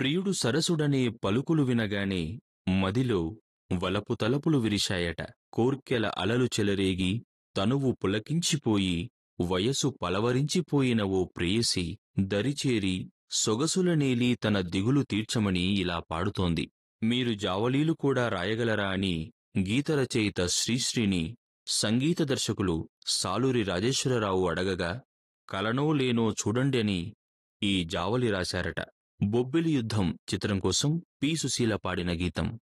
ప్రియుడు సరసుడనే పలుకులు వినగానే మదిలో వలపు తలపులు విరిశాయట కోర్కెల అలలు చెలరేగి తనువు పులకించిపోయి వయసు పలవరించిపోయిన ఓ ప్రేయసి దరిచేరి సొగసుల నేలి తన దిగులు తీర్చమని ఇలా పాడుతోంది మీరు జావలీలు కూడా రాయగలరా అని గీత రచయిత శ్రీశ్రీని సంగీత దర్శకులు సాలూరి రాజేశ్వరరావు అడగగా కలనో లేనో చూడండి అని ఈ జావలి రాశారట బొబ్బిలి యుద్ధం చిత్రం కోసం పి సుశీల పాడిన గీతం